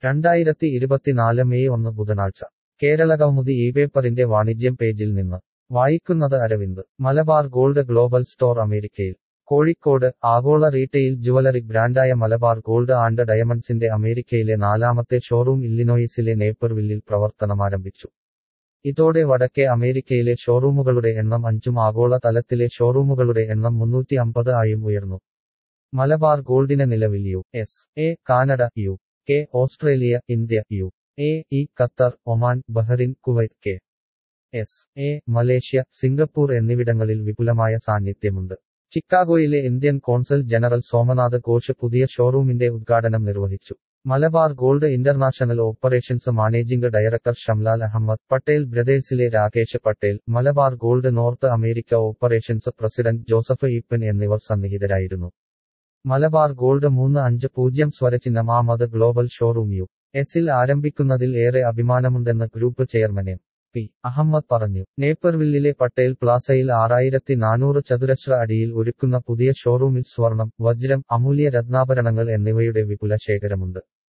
രണ്ടായിരത്തി ഇരുപത്തിനാല് മെയ് ഒന്ന് ബുധനാഴ്ച കേരളകൗമുദി ഈ പേപ്പറിന്റെ വാണിജ്യം പേജിൽ നിന്ന് വായിക്കുന്നത് Aravind Malabar gold global store അമേരിക്കയിൽ കോഴിക്കോട് ആഗോള റീറ്റെയിൽ ജുവലറി ബ്രാൻഡായ മലബാർ ഗോൾഡ് ആൻഡ് ഡയമണ്ട്സിന്റെ അമേരിക്കയിലെ നാലാമത്തെ ഷോറൂം ഇല്ലിനോയിസിലെ നേപ്പർവില്ലിൽ പ്രവർത്തനമാരംഭിച്ചു ഇതോടെ വടക്കേ അമേരിക്കയിലെ ഷോറൂമുകളുടെ എണ്ണം അഞ്ചും ആഗോള തലത്തിലെ ഷോറൂമുകളുടെ എണ്ണം മുന്നൂറ്റി അമ്പത് ആയും ഉയർന്നു മലബാർ ഗോൾഡിന് നിലവിൽ U S A Canada U K Australia India U A E Qatar Oman Bahrain Kuwait K S A Malaysia Singapore എന്നിവിടങ്ങളിൽ വിപുലമായ സാന്നിധ്യമുണ്ട് ചിക്കാഗോയിലെ Indian consul general Somnath Ghosh പുതിയ ഷോറൂമിന്റെ ഉദ്ഘാടനം നിർവഹിച്ചു Malabar gold international operations managing director Shamlal Ahmed Patel ബ്രദേഴ്സിലെ Rakesh Patel Malabar gold north America operations president Joseph Eappen എന്നിവർ സന്നിഹിതരായിരുന്നു മലബാർ ഗോൾഡ് മൂന്ന് അഞ്ച് പൂജ്യം സ്വരചിഹ്നം ആമത് ഗ്ലോബൽ ഷോറൂം യു എസിൽ ആരംഭിക്കുന്നതിൽ ഏറെ അഭിമാനമുണ്ടെന്ന് group chairman M P Ahmed പറഞ്ഞു നേപ്പർവില്ലിലെ പട്ടേൽ പ്ലാസയിൽ ആറായിരത്തി നാനൂറ് ചതുരശ്ര അടിയിൽ ഒരുക്കുന്ന പുതിയ ഷോറൂമിൽ സ്വർണം വജ്രം അമൂല്യ രത്നാഭരണങ്ങൾ എന്നിവയുടെ വിപുല ശേഖരമുണ്ട്